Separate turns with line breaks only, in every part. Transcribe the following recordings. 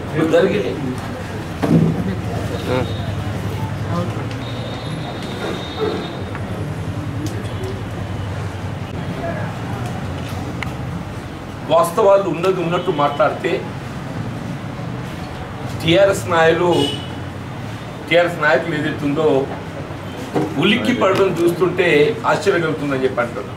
జరిగినాయి వాస్తవాలు ఉన్నది ఉన్నట్టు మాట్లాడితే టిఆర్ఎస్ నాయకులు టిఆర్ఎస్ నాయకులు ఏదైతుందో ఉలిక్కి పడడం చూస్తుంటే ఆశ్చర్యం కలుగుతుందని చెప్పి అంటున్నా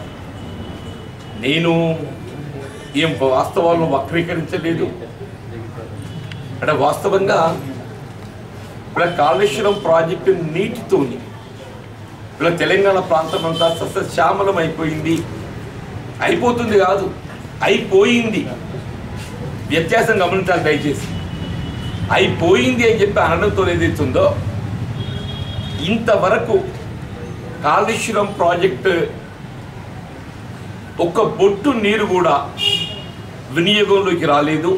నేను ఏం వాస్తవాలను వక్రీకరించలేదు అంటే వాస్తవంగా ఇలా కాళేశ్వరం ప్రాజెక్టు నీటితోని ఇలా తెలంగాణ ప్రాంతం అంతా సస్యశ్యామలం అయిపోయింది అయిపోతుంది కాదు అయిపోయింది వ్యత్యాసం గమనించాలి దయచేసి అయిపోయింది అని చెప్పి అనడంతో ఏదైతుందో ఇంతవరకు కాళేశ్వరం ప్రాజెక్టు ఒక్క బొట్టు నీరు కూడా వినియోగంలోకి రాలేదు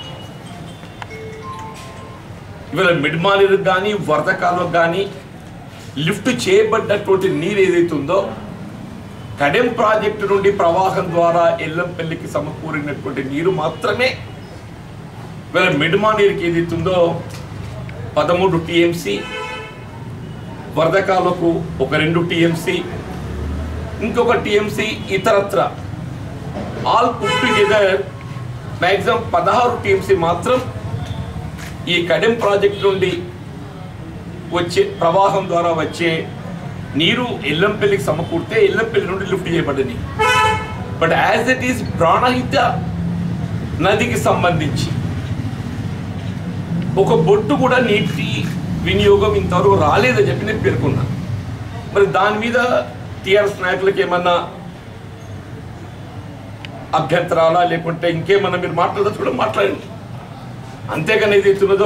ఇవాళ మిడ్మానేరుకు కానీ వరద కాలువకు కానీ లిఫ్ట్ చేయబడ్డటువంటి నీరు ఏదైతే ఉందో కడెం ప్రాజెక్టు నుండి ప్రవాహం ద్వారా ఎల్లంపల్లికి సమకూరినటువంటి నీరు మాత్రమే ఇవాళ మిడ్మానేరుకి ఏదైతే ఉందో పదమూడు టీఎంసీ వరద కాలువకు ఒక రెండు టీఎంసీ ఇంకొక టీఎంసీ ఇతరత్ర ఆల్ పుట్ టుగెదర్ మ్యాక్సిమం పదహారు టీఎంసీ మాత్రం ఈ కడెం ప్రాజెక్ట్ నుండి వచ్చే ప్రవాహం ద్వారా వచ్చే నీరు ఎల్లంపల్లికి సమకూడితే ఎల్లంపల్లి నుండి లిఫ్ట్ చేయబడింది but as it is Pranahita నదికి సంబంధించి ఒక బొట్టు కూడా నీటి వినియోగం ఇంతవరకు రాలేదని చెప్పి నేను పేర్కొన్నా మరి దాని మీద టీఆర్ఎస్ నాయకులకి ఏమన్నా అభ్యంతరాలా లేకుంటే ఇంకేమన్నా మీరు మాట్లాడచ్చు కూడా మాట్లాడండి అంతేగాని ఏదైతే ఉన్నదో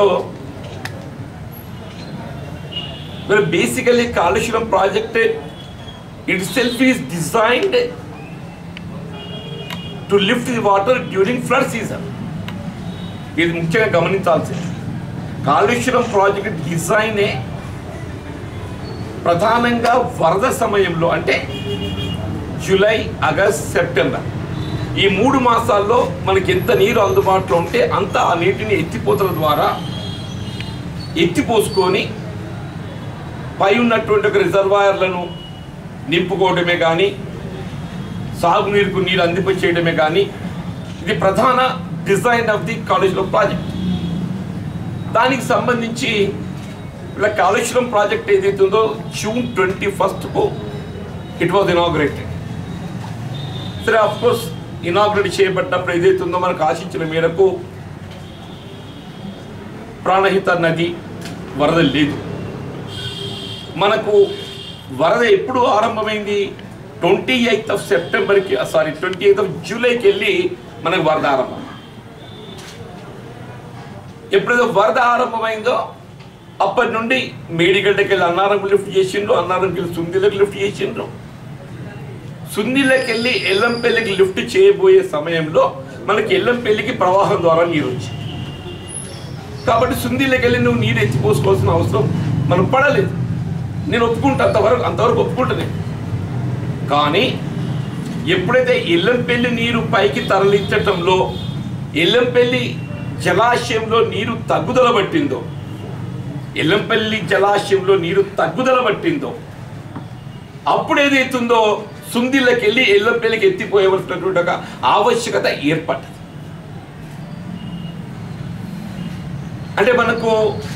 మరి basically Kaleshwaram project itself is designed to lift the water during flood season ఇది ముఖ్యంగా గమనించాల్సింది కాళేశ్వరం ప్రాజెక్ట్ డిజైనే ప్రధానంగా వరద సమయంలో అంటే జూలై ఆగస్ట్ సెప్టెంబర్ ఈ మూడు మాసాల్లో మనకి ఎంత నీరు అందుబాటులో ఉంటే అంత ఆ నీటిని ఎత్తిపోతల ద్వారా ఎత్తిపోసుకొని పై ఉన్నటువంటి ఒక రిజర్వాయర్లను నింపుకోవడమే కానీ సాగునీరుకు నీరు అందింప చేయడమే కానీ ఇది ప్రధాన design of the Kaleshwaram project దానికి సంబంధించి ఇలా కాళేశ్వరం ప్రాజెక్ట్ ఏదైతే ఉందో జూన్ ట్వంటీ ఫస్ట్కు ఇట్ వాజ్ ఇనాగ్రేటెడ్ సరే ఆఫ్ కోర్స్ ఇనాగ్రేట్ చేయబడ్డప్పుడు ఏదైతే ఉందో మనకు ఆశించిన మేరకు ప్రాణహిత నది వరద లేదు మనకు వరద ఎప్పుడు ఆరంభమైంది ట్వంటీ ఎయిత్ ఆఫ్ సెప్టెంబర్కి సారీ ట్వంటీ ఎయిత్ ఆఫ్ జూలైకి వెళ్ళి మనకు వరద ఆరంభం ఎప్పుడైతే వరద ఆరంభమైందో అప్పటి నుండి మేడిగడ్డకి వెళ్ళి అన్నారంకి లిఫ్ట్ చేసిండ్రు అన్నారంకి వెళ్ళి సుందిలకు లిఫ్ట్ చేసిండ్రు సుందిలోకి వెళ్ళి ఎల్లంపల్లికి లిఫ్ట్ చేయబోయే సమయంలో మనకి ఎల్లంపల్లికి ప్రవాహం ద్వారా నీరు వచ్చింది కాబట్టి సుందిలోకి వెళ్ళి నువ్వు నీరు ఎత్తిపోసుకోవాల్సిన అవసరం మనం పడలేదు నేను ఒప్పుకుంటా అంతవరకు అంతవరకు ఒప్పుకుంటానే కానీ ఎప్పుడైతే ఎల్లంపల్లి నీరు పైకి తరలించటంలో ఎల్లంపల్లి జలాశయంలో నీరు తగ్గుదల పట్టిందో ఎల్లంపల్లి జలాశయంలో నీరు తగ్గుదల పట్టిందో అప్పుడు ఏదైతుందో సుందిళ్ళకి వెళ్ళి ఎల్లంపల్లికి ఎత్తిపోయవలసినటువంటి ఒక ఆవశ్యకత ఏర్పడ్డది అంటే మనకు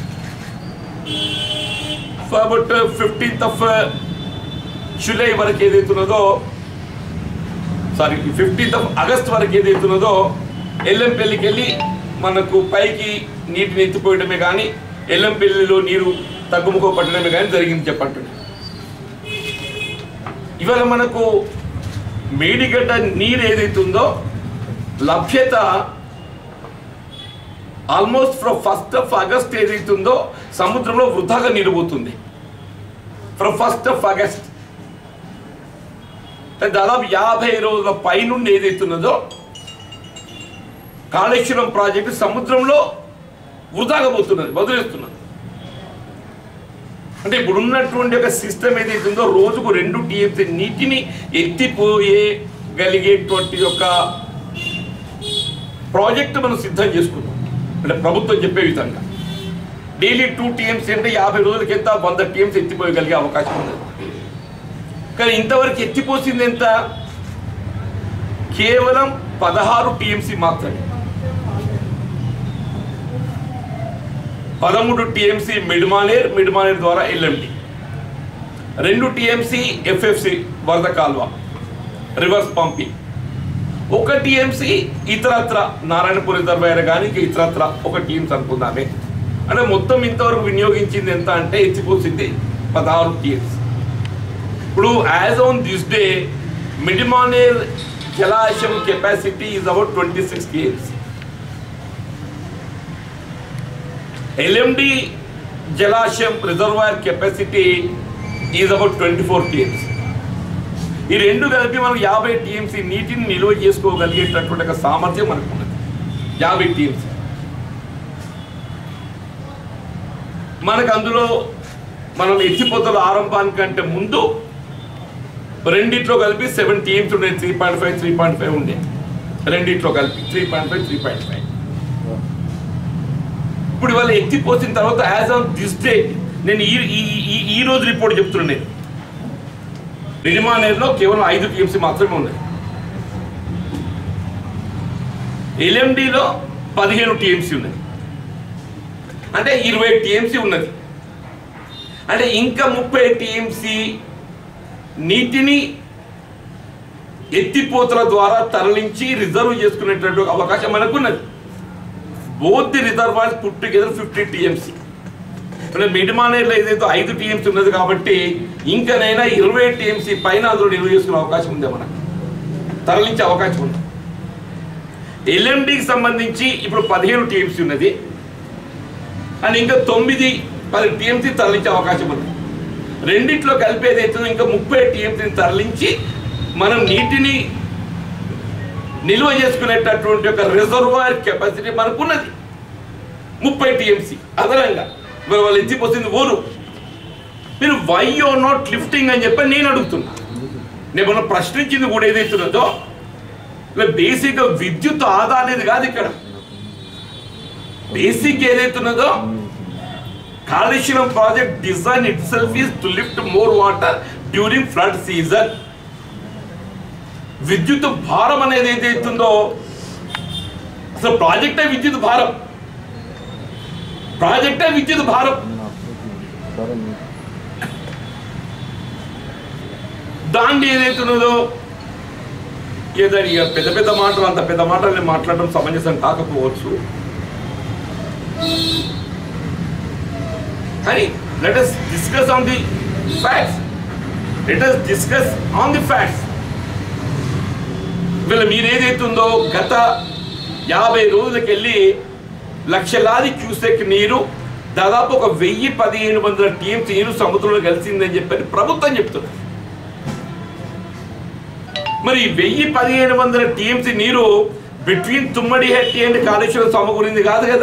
అబౌట్ ఫిఫ్టీన్త్ ఆఫ్ జూలై వరకు ఏదైతున్నదో సారీ ఫిఫ్టీన్త్ ఆఫ్ ఆగస్ట్ వరకు ఏదైతున్నదో ఎల్లంపల్లికి వెళ్ళి మనకు పైకి నీటిని ఎత్తిపోయడమే కానీ ఎల్లంపల్లిలో నీరు తగ్గుముఖ పట్టడమే కానీ జరిగింది చెప్పంటున్నాను ఇవాళ మనకు మేడిగడ్డ నీరు ఏదైతుందో లభ్యత almost from first of August ఏదైతుందో సముద్రంలో వృధాగా నీరు పోతుంది ఫ్రమ్ ఫస్ట్ ఆఫ్ ఆగస్ట్ దాదాపు యాభై రోజుల పైనుండి ఏదైతున్నదో కాళేశ్వరం ప్రాజెక్టు సముద్రంలో వృధాగా పోతున్నది వదిలేస్తున్నది అంటే ఇప్పుడు ఉన్నటువంటి ఒక సిస్టమ్ ఏదైతుందో రోజుకు రెండు టీఎంసీ నీటిని ఎత్తిపోయే గలిగేటువంటి ఒక ప్రాజెక్ట్ మనం సిద్ధం చేసుకున్నాం అంటే ప్రభుత్వం చెప్పే విధంగా డైలీ టూ టీఎంసీ అంటే యాభై రోజులకి ఎంత వంద టీఎంసీ ఎత్తిపోయగలిగే అవకాశం ఉంది కానీ ఇంతవరకు ఎత్తిపోసింది ఎంత కేవలం పదహారు టీఎంసీ మాత్రమే పదమూడు టీఎంసీ మిడ్మానేర్ మిడ్మానేర్ ద్వారా ఎల్ఎండి రెండు టీఎంసీ ఎఫ్ఎఫ్సి వరద కాల్వ రివర్స్ పంపింగ్ ఒక టీఎంసీ ఇతరత్ర నారాయణపూర్ రిజర్వాయర్ కానీ ఇంకా ఇతరత్ర ఒక టీమ్స్ అనుకుందామే అంటే మొత్తం ఇంతవరకు వినియోగించింది ఎంత అంటే ఎత్తిపోసింది పదహారు టీఎంసీ ఇప్పుడు as on this day Mid Manair జలాశయం capacity is about twenty six TMC LMD జలాశయం reservoir capacity is about twenty four TMC ఈ రెండు కలిపి మనకు యాభై టీఎంసీ నీటిని నిల్వ చేసుకోగలిగేటటువంటి ఒక సామర్థ్యం మనకు ఉన్నది యాభై టీఎంసీ మనకు అందులో మనం ఎత్తిపోతల ఆరంభానికంటే ముందు రెండిట్లో కలిపి సెవెన్ టీమ్స్ ఉండే three point five three point five ఉండే రెండిట్లో కలిపి three point five three point five ఇప్పుడు ఇవాళ ఎత్తిపోసిన తర్వాత యాజ్ ఆన్ దిస్ డే నేను ఈ ఈ- ఈ ఈ రోజు రిపోర్ట్ చెప్తున్నాను నేను నిర్మాణంలో కేవలం ఐదు టీఎంసీ మాత్రమే ఉన్నాయి ఎల్ఎండిలో పదిహేను టీఎంసీ ఉన్నది అంటే ఇరవై టీఎంసీ ఉన్నది అంటే ఇంకా ముప్పై టీఎంసీ నీటిని ఎత్తిపోతల ద్వారా తరలించి రిజర్వ్ చేసుకునేటటువంటి ఒక అవకాశం మనకున్నది both the reservoirs put together fifty TMC అంటే మిడిమానేర్లో ఏదైతే ఐదు టీఎంసీ ఉన్నది కాబట్టి ఇంకనైనా ఇరవై టీఎంసీ పైన అందులో నిల్వ చేసుకునే అవకాశం ఉంది మనకు తరలించే అవకాశం ఉంది ఎల్ఎండికి సంబంధించి ఇప్పుడు పదిహేను టీఎంసీ ఉన్నది అండ్ ఇంకా తొమ్మిది పది టీఎంసీ తరలించే అవకాశం ఉంది రెండిట్లో కలిపి ఏదైతుందో ఇంకా ముప్పై టీఎంసీని తరలించి మనం నీటిని నిల్వ చేసుకునేటటువంటి ఒక రిజర్వాయర్ కెపాసిటీ మనకు ఉన్నది ముప్పై టీఎంసీ అదనంగా మరి వాళ్ళు ఎత్తిపోతుంది ఊరు మీరు వై యో నాట్ లిఫ్టింగ్ అని చెప్పి నేను అడుగుతున్నా నేను మొన్న ప్రశ్నించింది కూడా ఏదైతున్నదో బేసిక్గా విద్యుత్ ఆదా అనేది కాదు ఇక్కడ బేసిక్ ఏదైతున్నదో Kaleshwaram project design itself is to lift more water during flood season విద్యుత్ భారం అనేది ఏదైతుందో అసలు ప్రాజెక్టే విద్యుత్ భారం ప్రాజెక్టే విద్యుత్ భారం దాన్ని ఏదైతున్నదో ఏదో ఇక పెద్ద పెద్ద మాటలు అంత పెద్ద మాటలు నేను మాట్లాడడం సమంజసం కాకపోవచ్చు కానీ let us discuss on the facts let us discuss on the facts వీళ్ళ మీరు ఏదైతుందో గత యాభై రోజులకి వెళ్ళి లక్షలాది క్యూసెక్ నీరు దాదాపు ఒక వెయ్యి పదిహేను వందల టీఎంసీ నీరు సముద్రంలో కలిసిందని చెప్పని ప్రభుత్వం చెప్తుంది మరి ఈ వెయ్యి పదిహేను వందల టీఎంసీ నీరు between Tummidihatti and Kaleshwaram సమకూరింది కాదు కదా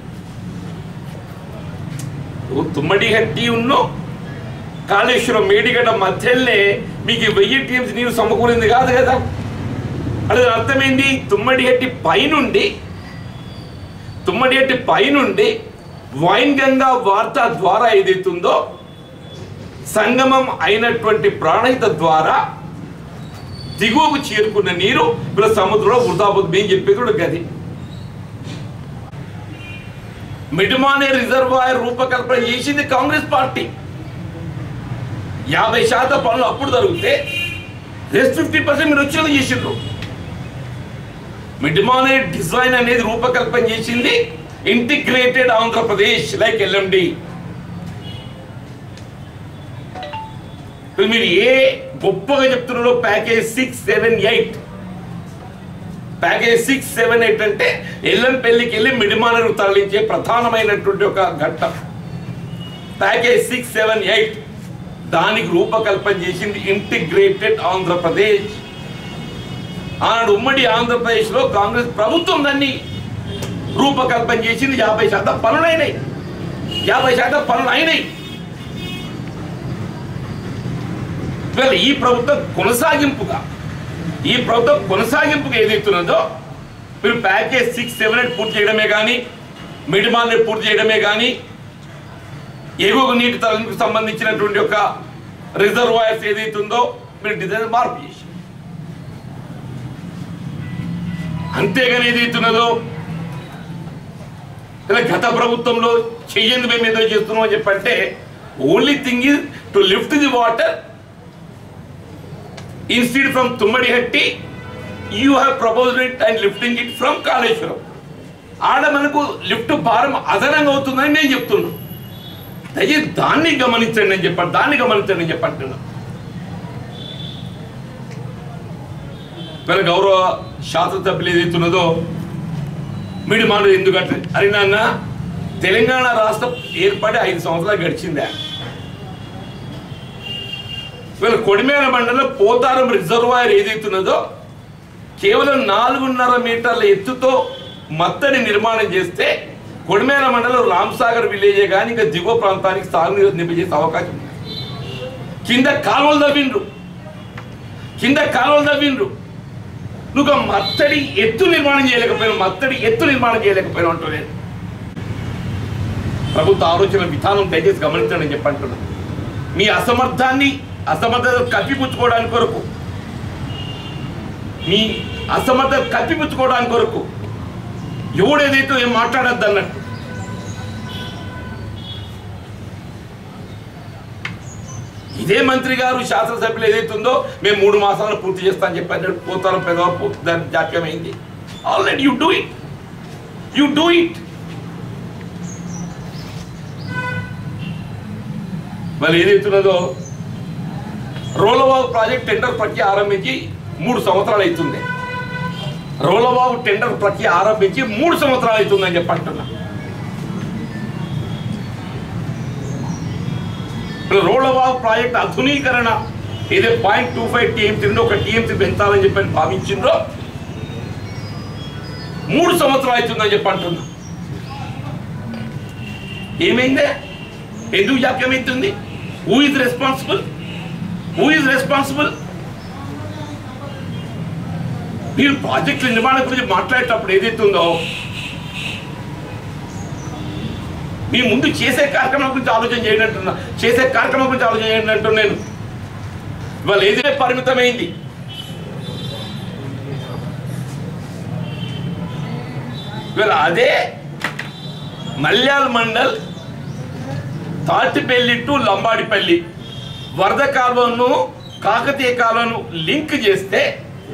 ఓ తుమ్మడి హెట్టి ఉన్ను కాళేశ్వరం మేడిగడ్డ మధ్యలోనే మీకు ఈ వెయ్యి టీఎంసీ నీరు సమకూరింది కాదు కదా అది అర్థమైంది తుమ్మడి హెట్టి పైనుండి తుమ్మడి హెట్టి పైనుండి వైన్ గంగా వార్త ద్వారా ఏదైతుందో సంగమం అయినటువంటి ప్రాణహిత ద్వారా దిగువకు చేరుకున్న నీరు వీళ్ళ సముద్రంలో వృధాబుద్ధి అని చెప్పేది కూడా గది మిడ్మానే రిజర్వాయర్ రూపకల్పన చేసింది కాంగ్రెస్ పార్టీ యాభై శాతం పనులు అప్పుడు జరిగితే రెస్ట్ ఫిఫ్టీ పర్సెంట్ మీరు వచ్చేది చేసిండ్రు మిడ్మానే డిజైన్ అనేది రూపకల్పన చేసింది ఇంటిగ్రేటెడ్ ఆంధ్రప్రదేశ్ లైక్ ఎల్ఎండి ఇప్పుడు మీరు ఏ గొప్పగా చెప్తున్నారో package six seven eight package six seven eight అంటే ఎల్లంపల్లికి వెళ్ళి మిడిమానను తరలించే ప్రధానమైనటువంటి ఒక ఘట్టం ప్యాకేజ్ సిక్స్ సెవెన్ ఎయిట్ దానికి రూపకల్పన చేసింది ఇంటిగ్రేటెడ్ ఆంధ్రప్రదేశ్ ఆనాడు ఉమ్మడి ఆంధ్రప్రదేశ్లో కాంగ్రెస్ ప్రభుత్వం దాన్ని రూపకల్పన చేసింది యాభై శాతం పనులు అయినాయి యాభై శాతం పనులు అయినాయి ఇవాళ ఈ ప్రభుత్వం కొనసాగింపుగా ఈ ప్రభుత్వం కొనసాగింపుగా ఏదైతున్నదో మీరు ప్యాకేజ్ సిక్స్ సెవెన్ ఎయిట్ పూర్తి చేయడమే కానీ మిడిమాన్ని పూర్తి చేయడమే కానీ ఎగువ నీటి తరలింపుకు సంబంధించినటువంటి ఒక రిజర్వాయర్స్ ఏదైతే ఉందో మీరు డిజైన్ మార్పు చేసి అంతేగాని ఏదైతే ఉన్నదో ఇలా గత ప్రభుత్వంలో చెయ్యంది మేము ఏదో చేస్తున్నాం అని చెప్పంటే only thing is to lift the water instead from Tummidihatti you have proposed it and lifting it from Kaleshwaram ఆడ మనకు లిఫ్ట్ భారం అదనంగా అవుతుందని నేను చెప్తున్నాను దయచేసి దాన్ని గమనించండి అని చెప్పండి దాన్ని గమనించండి అని చెప్పంటున్నా వీళ్ళ గౌరవ శాసనసభ్యులు ఏదైతే ఉన్నదో మీడి మాట ఎందుకంటే అరే నాన్న తెలంగాణ రాష్ట్రం ఏర్పడి ఐదు సంవత్సరాలు గడిచిందా వీళ్ళ కొడిమేర మండలం పోతారం రిజర్వాయర్ ఏదైతే ఉన్నదో కేవలం నాలుగున్నర మీటర్ల ఎత్తుతో మత్తడి నిర్మాణం చేస్తే కొడిమేర మండలం రామ్సాగర్ విలేజే కానీ ఇంకా దిగువ ప్రాంతానికి సాగునీరు నింపజేసే అవకాశం ఉంది కింద కాలువలు తవ్విండ్రు కింద కాలువలు తవ్విండ్రు నువ్వు ఒక మత్తడి ఎత్తు నిర్మాణం చేయలేకపోయినావు మత్తడి ఎత్తు నిర్మాణం చేయలేకపోయినావు అంటూ ప్రభుత్వ ఆలోచన విధానం దయచేసి గమనించండి అని చెప్పంటున్నా మీ అసమర్థాన్ని అసమర్థత కప్పిపుచ్చుకోవడానికి కొరకు మీ అసమర్థత కప్పిపుచ్చుకోవడానికి కొరకు ఎవడు ఏదైతే ఏం మాట్లాడద్దు అన్నట్టు ఇదే మంత్రి గారు శాసనసభ్యులు ఏదైతే ఉందో మేము మూడు మాసాలు పూర్తి చేస్తామని చెప్పారు పోతారు పెదవ దాని జాప్యమైంది already you do it you do it మరి ఏదైతున్నదో రోలబాబు ప్రాజెక్ట్ టెండర్ ప్రక్రియ ఆరంభించి మూడు సంవత్సరాలు అవుతుంది రోలబాబు టెండర్ ప్రక్రియ ఆరంభించి మూడు సంవత్సరాలు అవుతుందని చెప్పి అంటున్నా ఇప్పుడు రోలబాబు ప్రాజెక్ట్ ఆధునీకరణ ఏదో పాయింట్ టూ ఫైవ్ టీఎంసీ నుండి ఒక టీఎంసీ పెంచాలని చెప్పి భావించిండ్రో మూడు సంవత్సరాలు అవుతుందని చెప్పి అంటున్నా ఏమైందే ఎందుకు జాప్యం అవుతుంది who is responsible who is responsible మీరు ప్రాజెక్టుల నిర్మాణం గురించి మాట్లాడేటప్పుడు ఏదైతే ఉందో మీ ముందు చేసే కార్యక్రమం గురించి ఆలోచన చేయండి అంటున్నా చేసే కార్యక్రమం గురించి ఆలోచన చేయండి అంటున్నా నేను ఇవాళ ఏదైతే పరిమితమైంది ఇవాళ అదే మల్యాల్ మండల్ తాటిపల్లి టు లంబాడిపల్లి వరద కాలువను కాకతీయ కాలువను లింక్ చేస్తే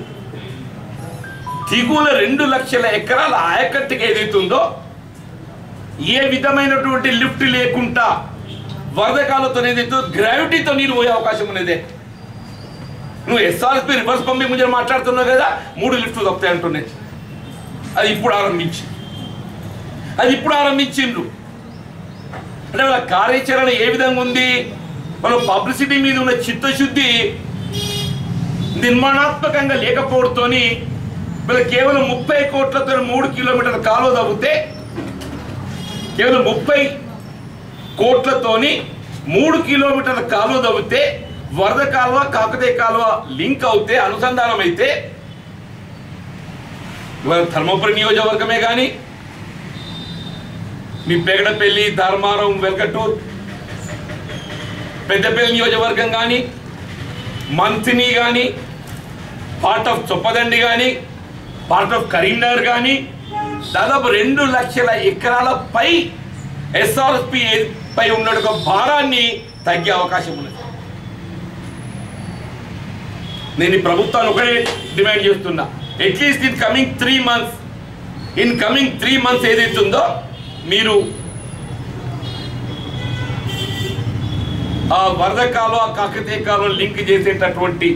దిగువన రెండు లక్షల ఎకరాల ఆయకట్టుకి ఏదైతుందో ఏ విధమైనటువంటి లిఫ్ట్ లేకుండా వరద కాలువతో ఏదైతే గ్రావిటీతో నీరు పోయే అవకాశం ఉన్నదే నువ్వు ఎస్ఆర్ఎస్పి రివర్స్ పంపింగ్ గురించి మాట్లాడుతున్నావు కదా మూడు లిఫ్ట్లు తప్పుతాయి అంటున్నాయి అది ఇప్పుడు ఆరంభించి అది ఇప్పుడు ఆరంభించిండ్రు అంటే వాళ్ళ కార్యాచరణ ఏ విధంగా ఉంది వాళ్ళ పబ్లిసిటీ మీద ఉన్న చిత్తశుద్ధి నిర్మాణాత్మకంగా లేకపోవడంతోని వీళ్ళు కేవలం ముప్పై కోట్లతో మూడు కిలోమీటర్ల కాలువ తవ్వితే కేవలం ముప్పై కోట్లతోని మూడు కిలోమీటర్ల కాలువ తవ్వితే వరద కాలువ కాకతీయ కాలువ లింక్ అవుతే అనుసంధానం అయితే ఇవాళ ధర్మపురి నియోజకవర్గమే కానీ మీ పెగడపల్లి ధర్మారం వెల్కటూర్ పెద్దపల్లి నియోజకవర్గం కానీ మంతిని కానీ పార్ట్ ఆఫ్ చొప్పదండి కానీ పార్ట్ ఆఫ్ కరీంనగర్ కానీ దాదాపు రెండు లక్షల ఎకరాల పై ఎస్ఆర్ఎస్పి పై ఉన్న ఒక భారాన్ని తగ్గే అవకాశం ఉన్నది నేను ఈ ప్రభుత్వాన్ని ఒకటే డిమాండ్ చేస్తున్నా at least in coming three months in coming three months ఏదైతే ఉందో మీరు ఆ వరద కాలువ కాకతీయ కాలువ లింక్ చేసేటటువంటి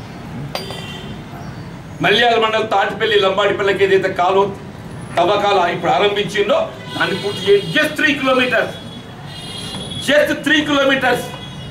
మల్యాల మండలం తాటిపల్లి లంబాడిపల్లికి ఏదైతే కాలువ తవ్వకాలు ఇప్పుడు ఆరంభించిందో దాన్ని పూర్తి చేయండి just three kilometres just three kilometres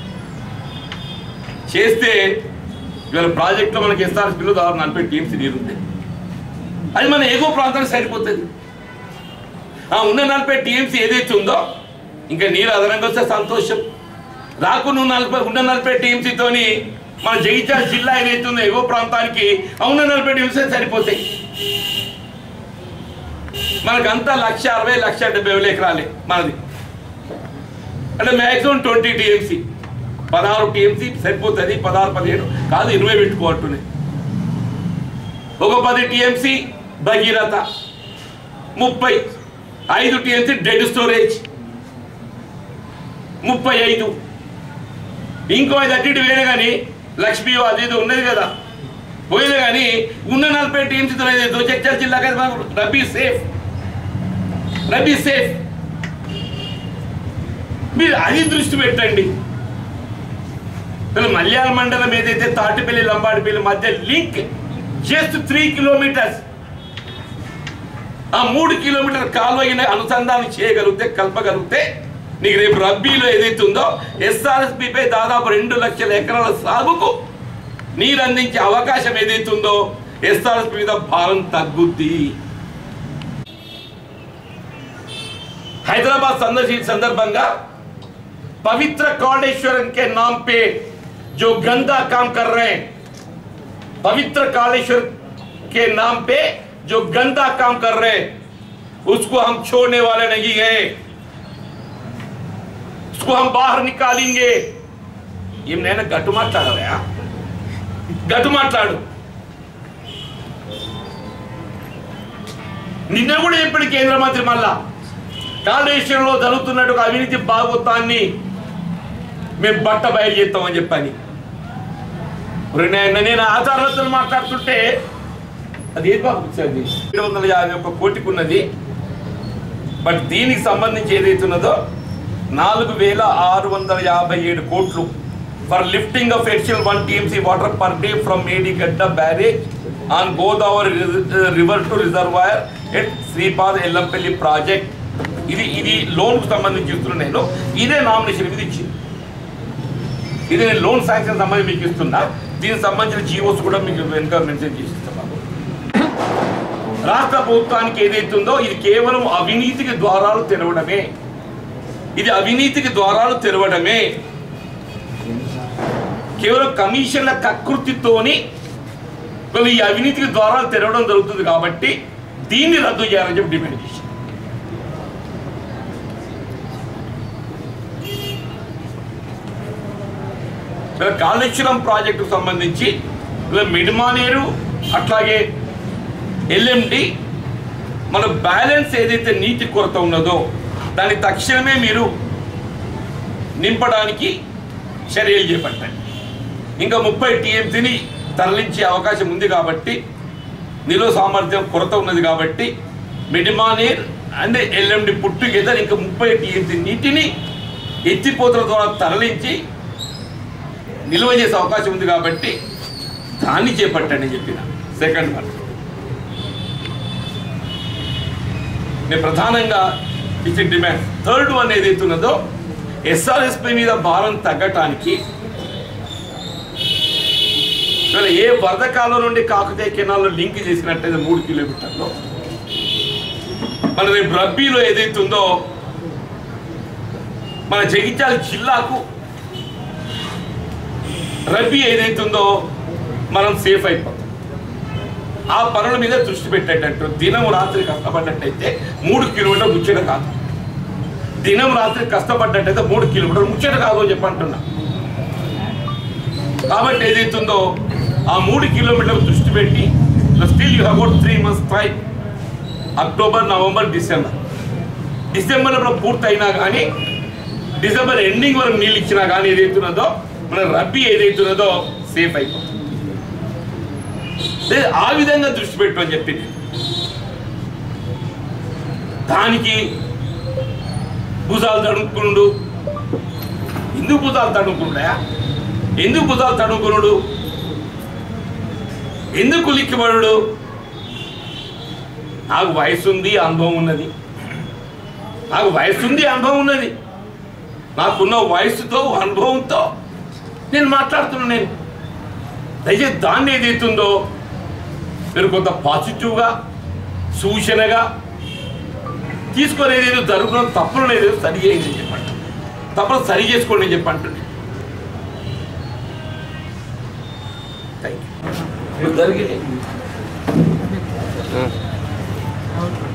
చేస్తే ఇవాళ ప్రాజెక్ట్లో మనకి ఎస్ఆర్ఎస్పీలో దాదాపు నలభై టీమ్స్ నీరుంది అది మన ఎగువ ప్రాంతానికి సరిపోతుంది ఆ ఉన్న నలభై టీఎంసీ ఏదైతే ఉందో ఇంకా నీరు అదనంగా వస్తే సంతోషం రాకుండా ఉన్న నలభై ఉన్న నలభై టీఎంసీతోని మన జగిత్యాల జిల్లా ఏదైతే ఉందో ఎగువ ప్రాంతానికి ఆ ఉన్న నలభై టీఎంసీ సరిపోతాయి మనకంతా లక్ష అరవై లక్ష డెబ్బై వేల ఎకరాలే మనది అంటే మ్యాక్సిమం ట్వంటీ టీఎంసీ పదహారు టీఎంసీ సరిపోతుంది పదహారు పదిహేడు కాదు ఇరవై పెట్టుకోవట్టునే ఒక పది టీఎంసీ భగీరథ ముప్పై ఐదు టీఎంసీ డెడ్ స్టోరేజ్ ముప్పై ఐదు ఇంకో ఐదు అటు ఇటు వేరే కానీ లక్ష్మీ అది ఇది ఉన్నది కదా పోయింది కానీ ఉన్న నలభై టీమ్స్ దోచక్చల్ జిల్లాకి రబీ సేఫ్ రబీ సేఫ్ మీరు అది దృష్టి పెట్టండి అసలు మల్యాల మండలం ఏదైతే తాటిపల్లి లంబాడిపల్లి మధ్య లింక్ జస్ట్ త్రీ కిలోమీటర్స్ ఆ మూడు కిలోమీటర్ కాలువైన అనుసంధానం చేయగలిగితే కలపగలిగితే నీకు రేపు రబ్బీలో ఏదైతే ఉందో ఎస్ఆర్ఎస్పిపై దాదాపు రెండు లక్షల ఎకరాల సాగుకు నీరు అందించే అవకాశం ఏదైతే ఉందో ఎస్ఆర్ఎస్పి మీద భారం తగ్గుద్ది హైదరాబాద్ సందర్శించిన సందర్భంగా पवित्र कालेश्वरन के नाम पे जो गंदा काम कर रहे हैं पवित्र कालेश्वर के नाम पे जो गंदा काम कर रहे हैं उसको हम छोड़ने वाले नहीं हैं उसको हम बाहर निकालेंगे ఏం నేను గట్టు మాట్లాడవా గట్టు మాట్లాడు నిన్న కూడా చెప్పాడు కేంద్ర మంత్రి మళ్ళా కాళేశ్వరంలో జరుగుతున్నట్టు ఒక అవినీతి భాగవతాన్ని మేము బట్ట బయలు చేస్తామని చెప్పని ఒరే నాయన, నేను ఆధారాలతో మాట్లాడుతుంటే అది ఏది బాబు అది ఏడు వందల యాభై ఒక్క కోటికి ఉన్నది బట్ దీనికి సంబంధించి ఏదైతే ఉన్నదో నాలుగు వేల ఆరు వందల యాభై ఏడు కోట్లు for lifting of additional one TMC water per day from Medigadda barrage on Godavari river to reservoir at Sripad Yellampalli project ఇది ఇది లోన్కు సంబంధించి ఇస్తున్నా నేను ఇదే నామినేషన్ ఇది ఇచ్చింది ఇది నేను లోన్ శాంక్షన్ సంబంధించి మీకు ఇస్తున్నా దీనికి సంబంధించిన జీవోస్ కూడా మీకు వెనుక మెన్షన్ చేసి ఇస్తున్నాను రాష్ట్ర ప్రభుత్వానికి ఏదైతే ఉందో ఇది కేవలం అవినీతికి ద్వారాలు తెరవడమే ఇది అవినీతికి ద్వారాలు తెరవడమే కేవలం కమిషన్ల కకృతితోని వీళ్ళు ఈ అవినీతికి ద్వారాలు తెరవడం జరుగుతుంది కాబట్టి దీన్ని రద్దు చేయాలని చెప్పి డిమాండ్ చేశారు ఇలా కాళేశ్వరం ప్రాజెక్టుకు సంబంధించి ఇలా మిడిమానేరు అట్లాగే ఎల్ఎండి మన బ్యాలెన్స్ ఏదైతే నీటి కొరత ఉన్నదో దాన్ని తక్షణమే మీరు నింపడానికి చర్యలు చేపట్టండి ఇంకా ముప్పై టీఎంసీని తరలించే అవకాశం ఉంది కాబట్టి నిల్వ సామర్థ్యం కొరత ఉన్నది కాబట్టి మిడిమానేర్ అండ్ ఎల్ఎండి పుట్టుగెదర్ ఇంకా ముప్పై టీఎంసీ నీటిని ఎత్తిపోతల ద్వారా తరలించి నిల్వ చేసే అవకాశం ఉంది కాబట్టి దాన్ని చేపట్టండి అని చెప్పిన సెకండ్ వన్ నేను ప్రధానంగా ఇచ్చిన డిమాండ్ థర్డ్ వన్ ఏదైతే ఉన్నదో ఎస్ఆర్ఎస్పి మీద భారం తగ్గటానికి ఇవాళ ఏ వరద కాలం నుండి కాకతీయ కెనాల్లో లింక్ చేసినట్టయితే మూడు కిలోమీటర్లు మన రేపు రబ్బీలో ఏదైతే ఉందో మన జగిత్యాల జిల్లాకు రబ్బీ ఏదైతే ఉందో మనం సేఫ్ అయిపోతాం ఆ పనుల మీద దృష్టి పెట్టేటట్టు దినం రాత్రి కష్టపడ్డట్టయితే మూడు కిలోమీటర్ ముచ్చట కాదు దినం రాత్రి కష్టపడ్డట్టయితే మూడు కిలోమీటర్ ముచ్చట కాదు అని చెప్పంటున్నా కాబట్టి ఏదైతుందో ఆ మూడు కిలోమీటర్లు దృష్టి పెట్టి still you about three months time October November December డిసెంబర్లో పూర్తయినా కానీ డిసెంబర్ ఎండింగ్ వరకు నీళ్ళు ఇచ్చినా కానీ ఏదైతున్నదో మన రబ్బీ ఏదైతున్నదో సేఫ్ అయిపోతుంది లేదు, ఆ విధంగా దృష్టి పెట్టు అని చెప్పి దానికి భుజాలు తడుముకునుడు ఎందుకు భుజాలు తడుముకునుడా ఎందుకు భుజాలు తడుముకునుడు ఎందుకు లిక్కిపడు నాకు వయసు ఉంది అనుభవం ఉన్నది నాకు వయసు ఉంది అనుభవం ఉన్నది నాకున్న వయసుతో అనుభవంతో నేను మాట్లాడుతున్నాను నేను దయచేసి దాన్ని ఏదైతుందో మీరు కొంత పాజిటివ్గా సూచనగా తీసుకొని ఏదేదో జరుగుతున్న తప్పులు ఏదో సరి చేయండి అని చెప్పండి తప్పులు సరి చేసుకోండి అని చెప్పండి థ్యాంక్ యూ జరిగినాయి